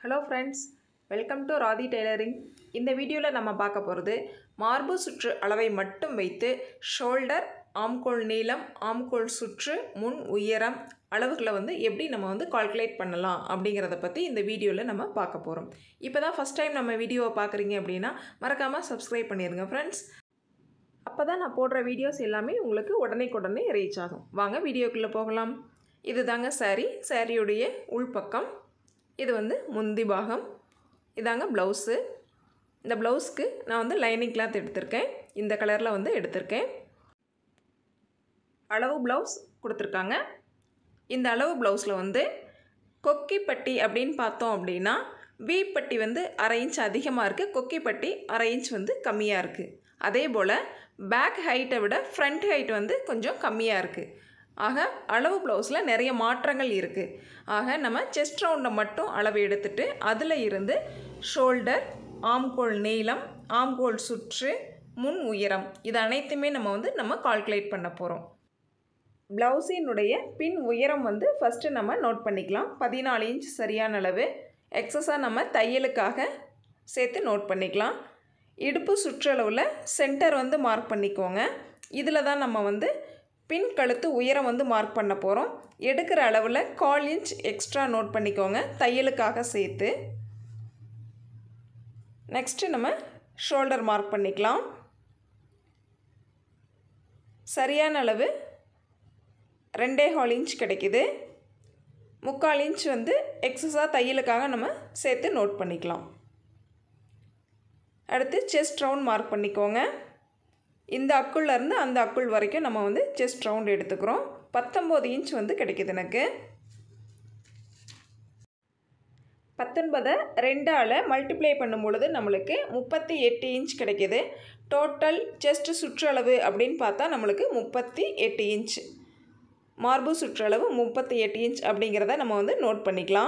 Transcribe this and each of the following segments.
hello friends welcome to Radhi tailoring இந்த வீடியோவில் நம்ம பார்க்க போகிறது மார்பு சுற்று அளவை மட்டும் வைத்து ஷோல்டர் ஆம்கோல் நீளம் ஆம்கோல் சுற்று முன் உயரம் அளவுகளை வந்து எப்படி நம்ம வந்து கால்குலேட் பண்ணலாம் அப்படிங்கிறத பற்றி இந்த வீடியோவில் நம்ம பார்க்க போகிறோம் இப்போ தான் ஃபஸ்ட் டைம் நம்ம வீடியோவை பார்க்குறீங்க அப்படின்னா மறக்காமல் சப்ஸ்கிரைப் பண்ணிடுங்க ஃப்ரெண்ட்ஸ் அப்போ தான் நான் போடுற வீடியோஸ் எல்லாமே உங்களுக்கு உடனே உடனே ரீச் ஆகும் வாங்க வீடியோக்குள்ளே போகலாம் இது தாங்க சாரீ சாரியுடைய உள்பக்கம் இது வந்து முந்தி பாகம் இதாங்க ப்ளவுஸு இந்த ப்ளவுஸ்க்கு நான் வந்து லைனிங் கிளாத் எடுத்திருக்கேன் இந்த கலரில் வந்து எடுத்திருக்கேன் அளவு ப்ளவுஸ் கொடுத்துருக்காங்க இந்த அளவு ப்ளவுஸில் வந்து கொக்கி பட்டி அப்படின்னு பார்த்தோம் அப்படின்னா வி பட்டி வந்து அரை இன்ச் அதிகமாக இருக்குது கொக்கி பட்டி அரை இன்ச் வந்து கம்மியாக இருக்குது அதே போல் பேக் ஹைட்டை விட ஃப்ரண்ட் ஹைட் வந்து கொஞ்சம் கம்மியாக இருக்குது ஆக அளவு ப்ளவுஸில் நிறைய மாற்றங்கள் இருக்குது ஆக நம்ம செஸ்ட் ரவுண்டை மட்டும் அளவு எடுத்துட்டு அதில் இருந்து ஷோல்டர் ஆம்கோல் நீளம் ஆம்கோல் சுற்று முன் உயரம் இது அனைத்துமே நம்ம வந்து நம்ம கால்குலேட் பண்ண போகிறோம் ப்ளவுஸினுடைய பின் உயரம் வந்து ஃபஸ்ட்டு நம்ம நோட் பண்ணிக்கலாம் பதினாலு இன்ச் சரியான அளவு எக்ஸஸாக நம்ம தையலுக்காக சேர்த்து நோட் பண்ணிக்கலாம் இடுப்பு சுற்றளவில் சென்டர் வந்து மார்க் பண்ணிக்கோங்க இதில் தான் நம்ம வந்து பின் கழுத்து உயரம் வந்து மார்க் பண்ண போகிறோம் எடுக்கிற அளவில் கால் இன்ச் எக்ஸ்ட்ரா நோட் பண்ணிக்கோங்க தையலுக்காக சேர்த்து நெக்ஸ்ட்டு நம்ம ஷோல்டர் மார்க் பண்ணிக்கலாம் சரியான அளவு ரெண்டே கால் இன்ச் கிடைக்குது முக்கால் இன்ச் வந்து எக்ஸஸாக தையலுக்காக நம்ம சேர்த்து நோட் பண்ணிக்கலாம் அடுத்து செஸ்ட் ரவுண்ட் மார்க் பண்ணிக்கோங்க இந்த அக்குள்லேருந்து அந்த அக்குள் வரைக்கும் நம்ம வந்து செஸ்ட் ரவுண்ட் எடுத்துக்கிறோம் பத்தொம்போது இன்ச் வந்து கிடைக்குது எனக்கு பத்தொன்பதை ரெண்டால் மல்டிப்ளை பண்ணும் பொழுது நம்மளுக்கு முப்பத்தி எட்டு இன்ச் கிடைக்கிது டோட்டல் செஸ்ட் சுற்றளவு அப்படின்னு பார்த்தா நம்மளுக்கு முப்பத்தி எட்டு இன்ச் மார்பு சுற்றளவு முப்பத்தி எட்டு இன்ச் அப்படிங்கிறத நம்ம வந்து நோட் பண்ணிக்கலாம்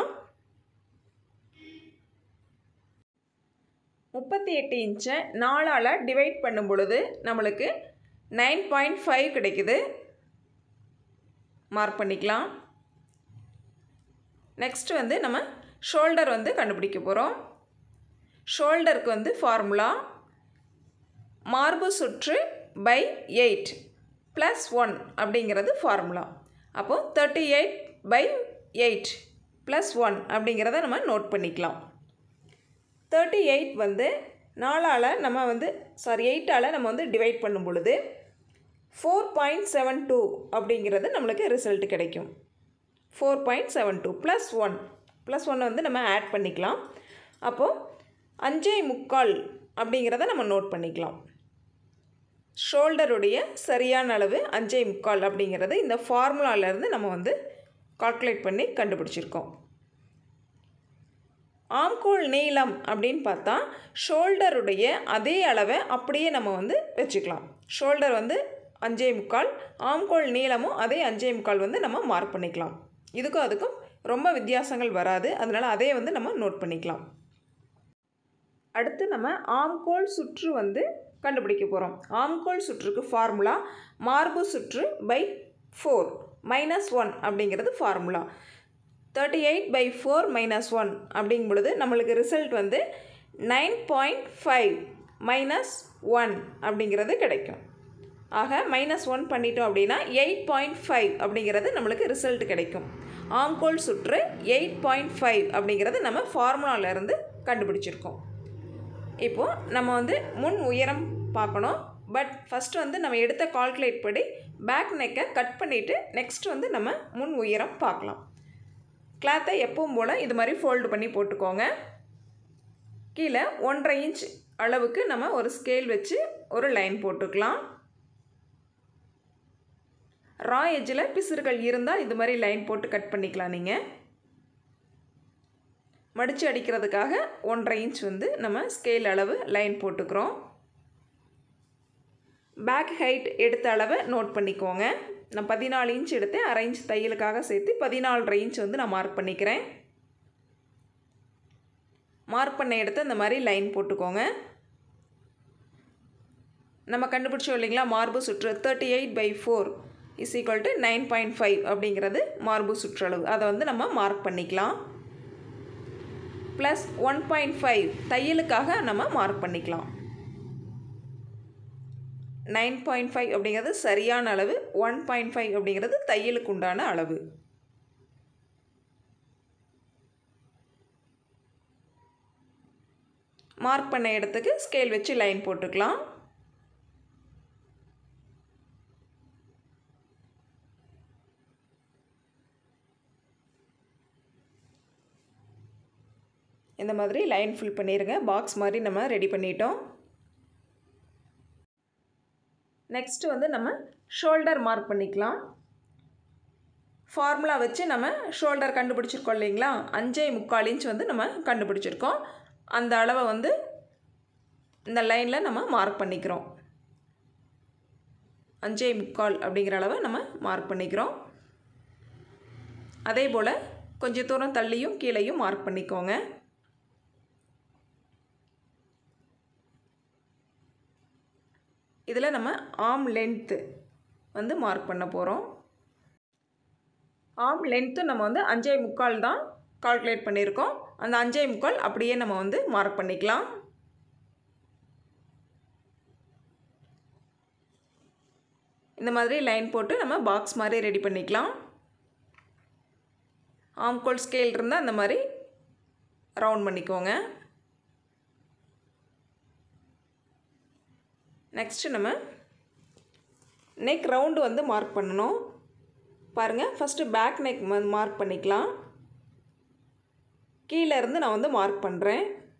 முப்பத்தி எட்டு இன்ச்சை நாலால் டிவைட் பண்ணும் பொழுது நம்மளுக்கு நைன் பாயிண்ட் ஃபைவ் கிடைக்குது மார்க் பண்ணிக்கலாம் நெக்ஸ்ட் வந்து நம்ம ஷோல்டர் வந்து கண்டுபிடிக்க போகிறோம் ஷோல்டருக்கு வந்து ஃபார்முலா மார்பு சுற்று பை எயிட் ப்ளஸ் ஒன் அப்படிங்கிறது ஃபார்முலா அப்போது thirty eight by eight plus one அப்படிங்கிறத நம்ம நோட் பண்ணிக்கலாம் தேர்ட்டி எயிட் வந்து நாலால் நம்ம வந்து சாரி எயிட்டால் நம்ம வந்து டிவைட் பண்ணும் பொழுது ஃபோர் பாயிண்ட் செவன் டூ அப்படிங்கிறது நம்மளுக்கு ரிசல்ட் கிடைக்கும் four point seven two plus one plus ஒன்னை வந்து நம்ம ஆட் பண்ணிக்கலாம் அப்போது அஞ்சே முக்கால் அப்படிங்கிறத நம்ம நோட் பண்ணிக்கலாம் ஷோல்டருடைய சரியான அளவு அஞ்சே முக்கால் அப்படிங்கிறது இந்த ஃபார்முலாவிலேருந்து நம்ம வந்து கால்குலேட் பண்ணி கண்டுபிடிச்சிருக்கோம் ஆம்கோல் நீளம் அப்படின்னு பார்த்தா ஷோல்டருடைய அதே அளவை அப்படியே நம்ம வந்து வச்சுக்கலாம் ஷோல்டர் வந்து அஞ்சே முக்கால் ஆம்கோல் நீளமும் அதே அஞ்சே முக்கால் வந்து நம்ம மார்க் பண்ணிக்கலாம் இதுக்கும் அதுக்கும் ரொம்ப வித்தியாசங்கள் வராது அதனால் அதே வந்து நம்ம நோட் பண்ணிக்கலாம் அடுத்து நம்ம ஆம்கோல் சுற்று வந்து கண்டுபிடிக்க போகிறோம் ஆம்கோல் சுற்றுக்கு ஃபார்முலா மார்பு சுற்று பை ஃபோர் மைனஸ் ஒன் அப்படிங்கிறது formula thirty eight by four minus one அப்படிங்கும் பொழுது நம்மளுக்கு ரிசல்ட் வந்து nine point five minus one அப்படிங்கிறது கிடைக்கும் ஆக மைனஸ் ஒன் பண்ணிட்டோம் அப்படின்னா எயிட் பாயிண்ட் ஃபைவ் அப்படிங்கிறது நம்மளுக்கு ரிசல்ட் கிடைக்கும் ஆம்கோல் சுற்று எயிட் பாயிண்ட் ஃபைவ் அப்படிங்கிறது நம்ம ஃபார்முலாவிலேருந்து கண்டுபிடிச்சிருக்கோம் இப்போது நம்ம வந்து முன் உயரம் பார்க்கணும் பட் ஃபஸ்ட்டு வந்து நம்ம எடுத்த கால்குலேட் படி பேக் நெக்கை கட் பண்ணிவிட்டு நெக்ஸ்ட் வந்து நம்ம முன் உயரம் பார்க்கலாம் கிளாத்தை எப்பவும் போல் இது மாதிரி ஃபோல்டு பண்ணி போட்டுக்கோங்க கீழே ஒன்றரை இன்ச் அளவுக்கு நம்ம ஒரு ஸ்கேல் வச்சு ஒரு லைன் போட்டுக்கலாம் ரா எஜ்ஜில் பிசுறுகள் இருந்தால் இது மாதிரி லைன் போட்டு கட் பண்ணிக்கலாம் நீங்கள் மடித்து அடிக்கிறதுக்காக ஒன்றரை இன்ச் வந்து நம்ம ஸ்கேல் அளவு லைன் போட்டுக்கிறோம் பேக் ஹைட் எடுத்த அளவை நோட் பண்ணிக்கோங்க நான் பதினாலு இன்ச் எடுத்தேன் அரை இன்ச் தையலுக்காக சேர்த்து பதினாலரை இன்ச் வந்து நான் மார்க் பண்ணிக்கிறேன் மார்க் பண்ண எடுத்து இந்த மாதிரி லைன் போட்டுக்கோங்க நம்ம கண்டுபிடிச்சோம் இல்லைங்களா மார்பு சுற்று thirty eight by four is equal to nine point five அப்படிங்கிறது மார்பு சுற்றளவு அதை வந்து நம்ம மார்க் பண்ணிக்கலாம் ப்ளஸ் ஒன் பாயிண்ட் ஃபைவ் தையலுக்காக நம்ம மார்க் பண்ணிக்கலாம் நைன் பாயிண்ட் ஃபைவ் அப்படிங்கிறது சரியான அளவு ஒன் பாயிண்ட் ஃபைவ் அப்படிங்கிறது தையலுக்கு உண்டான அளவு மார்க் பண்ண இடத்துக்கு ஸ்கேல் வச்சு லைன் போட்டுக்கலாம் இந்த மாதிரி லைன் ஃபில் பண்ணிடுங்க பாக்ஸ் மாதிரி நம்ம ரெடி பண்ணிட்டோம் நெக்ஸ்ட்டு வந்து நம்ம ஷோல்டர் மார்க் பண்ணிக்கலாம் ஃபார்முலா வச்சு நம்ம ஷோல்டர் கண்டுபிடிச்சிருக்கோம் இல்லைங்களா அஞ்சே முக்கால் இன்ச் வந்து நம்ம கண்டுபிடிச்சிருக்கோம் அந்த அளவை வந்து இந்த லைனில் நம்ம மார்க் பண்ணிக்கிறோம் அஞ்சே முக்கால் அப்படிங்கிற அளவை நம்ம மார்க் பண்ணிக்கிறோம் அதே போல் கொஞ்சம் தூரம் தள்ளியும் கீழேயும் மார்க் பண்ணிக்கோங்க இதில் நம்ம ஆம் லென்த்து வந்து மார்க் பண்ண போகிறோம் ஆம் லென்த்து நம்ம வந்து அஞ்சே முக்கால் தான் கால்குலேட் பண்ணியிருக்கோம் அந்த அஞ்சே முக்கால் அப்படியே நம்ம வந்து மார்க் பண்ணிக்கலாம் இந்த மாதிரி லைன் போட்டு நம்ம பாக்ஸ் மாதிரி ரெடி பண்ணிக்கலாம் ஆம்கோல் ஸ்கேல் இருந்தால் அந்த மாதிரி ரவுண்ட் பண்ணிக்கோங்க நெக்ஸ்ட்டு நம்ம நெக் ரவுண்டு வந்து மார்க் பண்ணணும் பாருங்கள் ஃபஸ்ட்டு பேக் நெக் வந்து மார்க் பண்ணிக்கலாம் கீழே இருந்து நான் வந்து மார்க் பண்ணுறேன்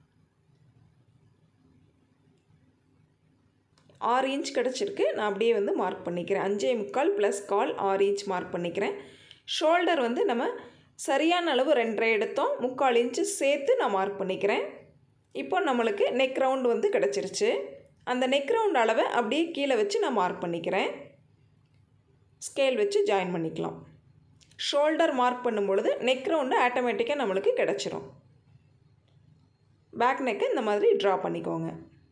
ஆறு இன்ச் கிடச்சிருக்கு நான் அப்படியே வந்து மார்க் பண்ணிக்கிறேன் அஞ்சே முக்கால் ப்ளஸ் கால் ஆறு இன்ச் மார்க் பண்ணிக்கிறேன் ஷோல்டர் வந்து நம்ம சரியான அளவு ரெண்டரை எடுத்தோம் முக்கால் இன்ச்சு சேர்த்து நான் மார்க் பண்ணிக்கிறேன் இப்போ நம்மளுக்கு நெக் ரவுண்டு வந்து கிடச்சிருச்சு அந்த நெக் ரவுண்ட் அளவை அப்படியே கீழே வச்சு நான் மார்க் பண்ணிக்கிறேன் ஸ்கேல் வச்சு ஜாயின் பண்ணிக்கலாம் ஷோல்டர் மார்க் பண்ணும் பொழுது நெக் ரவுண்டு ஆட்டோமேட்டிக்காக நம்மளுக்கு கிடச்சிரும் பேக் நெக்கை இந்த மாதிரி ட்ரா பண்ணிக்கோங்க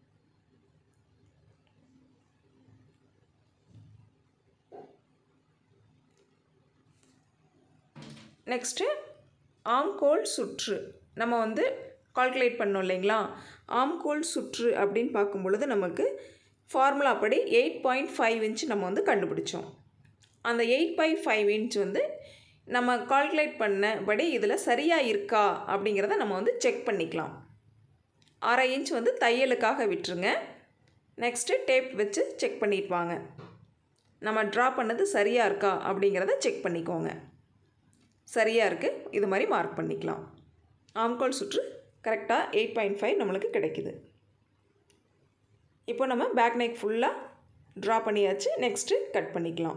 நெக்ஸ்ட்டு ஆம்கோல் சுற்று நம்ம வந்து கால்குலேட் பண்ணோம் இல்லைங்களா ஆம்கோல் சுற்று அப்படின்னு பார்க்கும் பொழுது நமக்கு ஃபார்முலா படி எயிட் பாயிண்ட் ஃபைவ் இன்ச் நம்ம வந்து கண்டுபிடிச்சோம் அந்த எயிட் பாயிண்ட் ஃபைவ் இன்ச் வந்து நம்ம கால்குலேட் பண்ணபடி இதில் சரியாக இருக்கா அப்படிங்கிறத நம்ம வந்து செக் பண்ணிக்கலாம் அரை இன்ச் வந்து தையலுக்காக விட்டுருங்க நெக்ஸ்ட்டு டேப் வச்சு செக் பண்ணிட்டு வாங்க நம்ம ட்ரா பண்ணது சரியாக இருக்கா அப்படிங்கிறத செக் பண்ணிக்கோங்க சரியாக இருக்குது இது மாதிரி மார்க் பண்ணிக்கலாம் ஆம்கோல் சுற்று கரெக்டாக எயிட் பாயிண்ட் ஃபைவ் நம்மளுக்கு கிடைக்குது இப்போ நம்ம பேக் நெக் ஃபுல்லாக ட்ரா பண்ணியாச்சு நெக்ஸ்ட்டு கட் பண்ணிக்கலாம்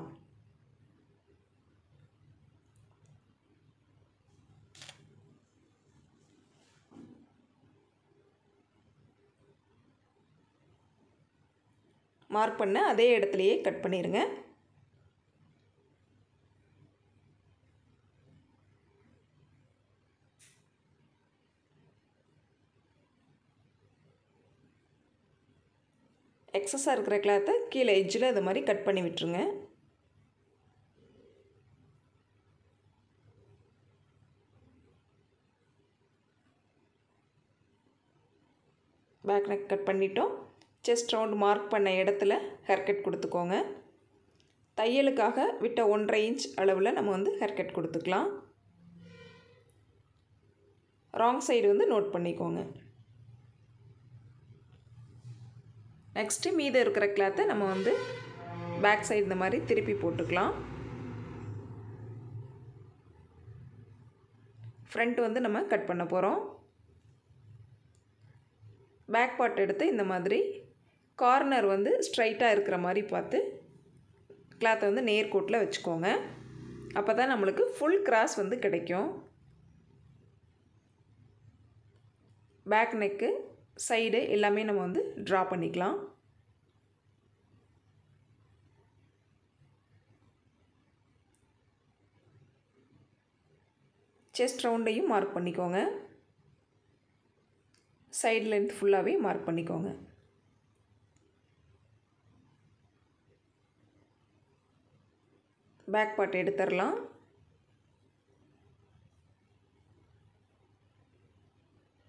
மார்க் பண்ண அதே இடத்துலையே கட் பண்ணிடுங்க எக்ஸஸாக இருக்கிற கிளாத்தை கீழே எட்ஜில் இது மாதிரி கட் பண்ணி விட்டுருங்க பேக் நெக் கட் பண்ணிட்டோம் செஸ்ட் ரவுண்ட் மார்க் பண்ண இடத்துல ஹேர் கட் கொடுத்துக்கோங்க தையலுக்காக விட்ட ஒன்றரை இன்ச் அளவில் நம்ம வந்து ஹேர் கட் கொடுத்துக்கலாம் ராங் சைடு வந்து நோட் பண்ணிக்கோங்க நெக்ஸ்ட்டு மீதம் இருக்கிற கிளாத்தை நம்ம வந்து பேக் சைடு இந்த மாதிரி திருப்பி போட்டுக்கலாம் ஃப்ரண்ட் வந்து நம்ம கட் பண்ண போகிறோம் பேக் பார்ட் எடுத்து இந்த மாதிரி கார்னர் வந்து ஸ்ட்ரைட்டாக இருக்கிற மாதிரி பார்த்து கிளாத்தை வந்து நேர்கோட்டில் வச்சுக்கோங்க அப்போ தான் நம்மளுக்கு ஃபுல் கிராஸ் வந்து கிடைக்கும் பேக் நெக்கு சைடு எல்லாமே நம்ம வந்து ட்ரா பண்ணிக்கலாம் செஸ்ட் ரவுண்டையும் மார்க் பண்ணிக்கோங்க சைடு லென்த் ஃபுல்லாகவே மார்க் பண்ணிக்கோங்க பேக் பார்ட் எடுத்துடலாம்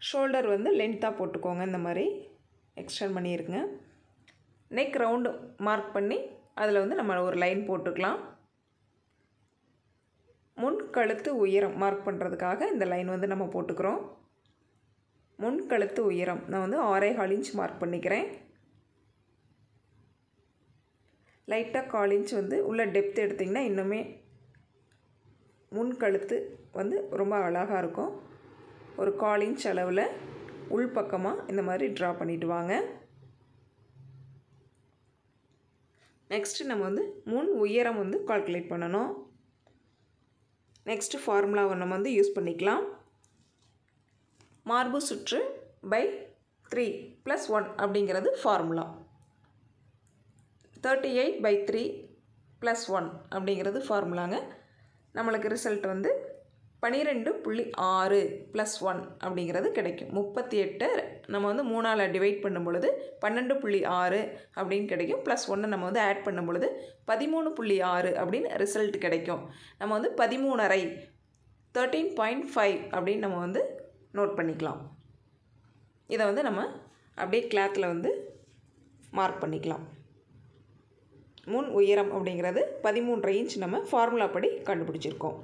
ஷோல்டர் வந்து லென்த்தாக போட்டுக்கோங்க இந்த மாதிரி எக்ஸ்டெண்ட் பண்ணியிருக்குங்க நெக் ரவுண்டு மார்க் பண்ணி அதில் வந்து நம்ம ஒரு லைன் போட்டுக்கலாம் முன் கழுத்து உயரம் மார்க் பண்ணுறதுக்காக இந்த லைன் வந்து நம்ம போட்டுக்கிறோம் முன் கழுத்து உயரம் நான் வந்து ஆறே கால் இன்ச் மார்க் பண்ணிக்கிறேன் லைட்டாக கால் இன்ச் வந்து உள்ள டெப்த் எடுத்திங்கன்னா இன்னுமே முன் கழுத்து வந்து ரொம்ப அழகாக இருக்கும் ஒரு கால் இன்ச் அளவில் உள்பக்கமாக இந்த மாதிரி ட்ரா பண்ணிட்டு வாங்க நெக்ஸ்ட்டு நம்ம வந்து முன் உயரம் வந்து கால்குலேட் பண்ணணும் நெக்ஸ்ட்டு ஃபார்முலாவை நம்ம வந்து யூஸ் பண்ணிக்கலாம் மார்பு சுற்று பை த்ரீ ப்ளஸ் ஒன் அப்படிங்கிறது formula thirty eight by three plus one அப்படிங்கிறது ஃபார்முலாங்க நம்மளுக்கு ரிசல்ட் வந்து பன்னிரெண்டு புள்ளி ஆறு ப்ளஸ் ஒன் அப்படிங்கிறது கிடைக்கும் முப்பத்தி எட்டை நம்ம வந்து மூணால் டிவைட் பண்ணும் பொழுது பன்னெண்டு புள்ளி ஆறு அப்படின்னு கிடைக்கும் ப்ளஸ் ஒன்று நம்ம வந்து ஆட் பண்ணும் பொழுது பதிமூணு புள்ளி ஆறு அப்படின்னு ரிசல்ட் கிடைக்கும் நம்ம வந்து பதிமூணரை தேர்ட்டீன் பாயிண்ட் ஃபைவ் அப்படின்னு நம்ம வந்து நோட் பண்ணிக்கலாம் இதை வந்து நம்ம அப்படியே கிளாத்தில் வந்து மார்க் பண்ணிக்கலாம் முன் உயரம் அப்படிங்கிறது பதிமூன்றரை இன்ச் நம்ம ஃபார்முலா படி கண்டுபிடிச்சிருக்கோம்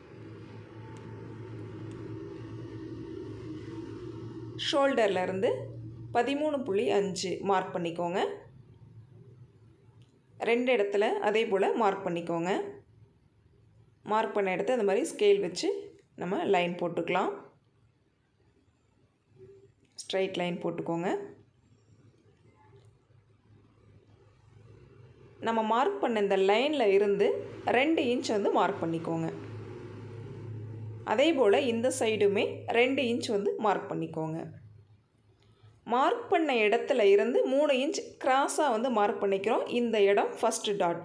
ஷோல்டர்லேருந்து பதிமூணு புள்ளி அஞ்சு மார்க் பண்ணிக்கோங்க ரெண்டு இடத்துல அதே போல் மார்க் பண்ணிக்கோங்க மார்க் பண்ண இடத்த அந்த மாதிரி ஸ்கேல் வச்சு நம்ம லைன் போட்டுக்கலாம் ஸ்ட்ரைட் லைன் போட்டுக்கோங்க நம்ம மார்க் பண்ண இந்த லைனில் இருந்து ரெண்டு இன்ச் வந்து மார்க் பண்ணிக்கோங்க அதே போல் இந்த சைடுமே ரெண்டு இன்ச் வந்து மார்க் பண்ணிக்கோங்க மார்க் பண்ண இடத்துல இருந்து மூணு இன்ச் கிராஸாக வந்து மார்க் பண்ணிக்கிறோம் இந்த இடம் ஃபஸ்ட்டு டாட்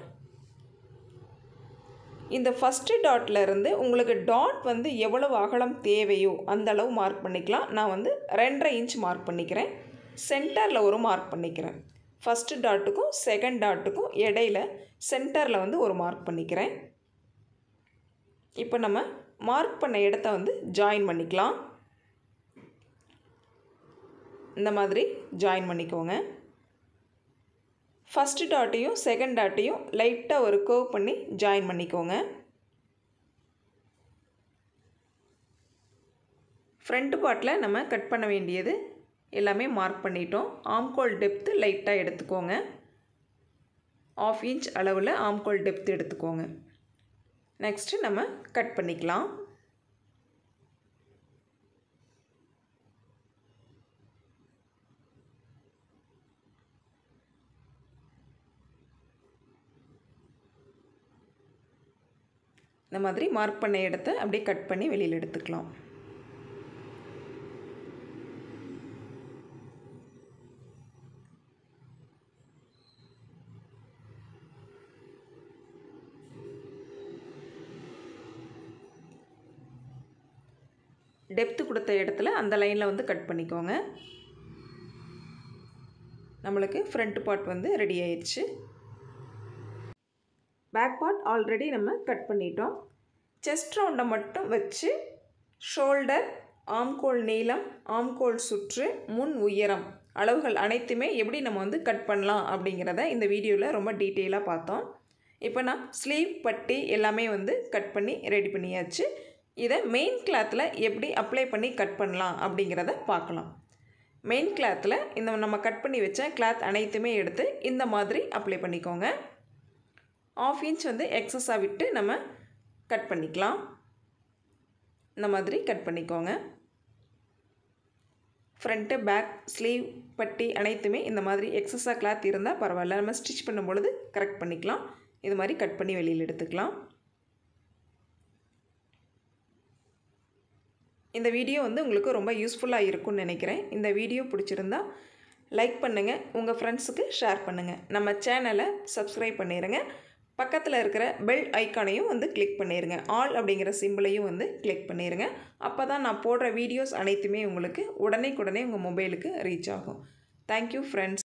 இந்த ஃபஸ்ட்டு டாட்டில் இருந்து உங்களுக்கு டாட் வந்து எவ்வளவு அகலம் தேவையோ அந்த அளவு மார்க் பண்ணிக்கலாம் நான் வந்து ரெண்டரை இன்ச் மார்க் பண்ணிக்கிறேன் சென்டரில் ஒரு மார்க் பண்ணிக்கிறேன் ஃபஸ்ட்டு டாட்டுக்கும் செகண்ட் டாட்டுக்கும் இடையில சென்டரில் வந்து ஒரு மார்க் பண்ணிக்கிறேன் இப்போ நம்ம மார்க் பண்ண இடத்த வந்து ஜாயின் பண்ணிக்கலாம் இந்த மாதிரி ஜாயின் பண்ணிக்கோங்க ஃபஸ்ட்டு டாட்டையும் செகண்ட் டாட்டையும் லைட்டாக ஒரு கர்வ் பண்ணி ஜாயின் பண்ணிக்கோங்க ஃப்ரண்ட் பார்ட்டில் நம்ம கட் பண்ண வேண்டியது எல்லாமே மார்க் பண்ணிட்டோம் ஆம்கோல் டெப்த்து லைட்டாக எடுத்துக்கோங்க ஆஃப் இன்ச் அளவில் ஆம்கோல் டெப்த் எடுத்துக்கோங்க நெக்ஸ்ட்டு நம்ம கட் பண்ணிக்கலாம் இந்த மாதிரி மார்க் பண்ண இடத்த அப்படியே கட் பண்ணி வெளியில் எடுத்துக்கலாம் டெப்த்து கொடுத்த இடத்துல அந்த லைனில் வந்து கட் பண்ணிக்கோங்க நம்மளுக்கு ஃப்ரண்ட் பார்ட் வந்து ரெடி ஆயிடுச்சு பேக் பார்ட் ஆல்ரெடி நம்ம கட் பண்ணிட்டோம் செஸ்ட் ரவுண்டை மட்டும் வச்சு ஷோல்டர் ஆம்கோல் நீளம் ஆம்கோல் சுற்று முன் உயரம் அளவுகள் அனைத்துமே எப்படி நம்ம வந்து கட் பண்ணலாம் அப்படிங்கிறத இந்த வீடியோவில் ரொம்ப டீட்டெயிலாக பார்த்தோம் இப்போ நான் ஸ்லீவ் பட்டி எல்லாமே வந்து கட் பண்ணி ரெடி பண்ணியாச்சு இதை மெயின் கிளாத்தில் எப்படி அப்ளை பண்ணி கட் பண்ணலாம் அப்படிங்கிறத பார்க்கலாம் மெயின் கிளாத்தில் இந்த நம்ம கட் பண்ணி வச்ச கிளாத் அனைத்துமே எடுத்து இந்த மாதிரி அப்ளை பண்ணிக்கோங்க ஆஃப் இன்ச் வந்து எக்ஸஸாக விட்டு நம்ம கட் பண்ணிக்கலாம் இந்த மாதிரி கட் பண்ணிக்கோங்க ஃப்ரண்ட்டு பேக் ஸ்லீவ் பட்டி அனைத்துமே இந்த மாதிரி எக்ஸஸாக கிளாத் இருந்தால் பரவாயில்ல நம்ம ஸ்டிச் பண்ணும் பொழுது கரெக்ட் பண்ணிக்கலாம் இது மாதிரி கட் பண்ணி வெளியில் எடுத்துக்கலாம் இந்த வீடியோ வந்து உங்களுக்கு ரொம்ப யூஸ்ஃபுல்லாக இருக்கும்னு நினைக்கிறேன் இந்த வீடியோ பிடிச்சிருந்தா லைக் பண்ணுங்கள் உங்கள் ஃப்ரெண்ட்ஸுக்கு ஷேர் பண்ணுங்கள் நம்ம சேனலை சப்ஸ்கிரைப் பண்ணிடுங்க பக்கத்தில் இருக்கிற பெல் ஐக்கானையும் வந்து கிளிக் பண்ணிடுங்க ஆல் அப்படிங்கிற சிம்பிளையும் வந்து கிளிக் பண்ணிடுங்க அப்போ தான் நான் போடுற வீடியோஸ் அனைத்துமே உங்களுக்கு உடனே உங்கள் மொபைலுக்கு ரீச் ஆகும் தேங்க்யூ ஃப்ரெண்ட்ஸ்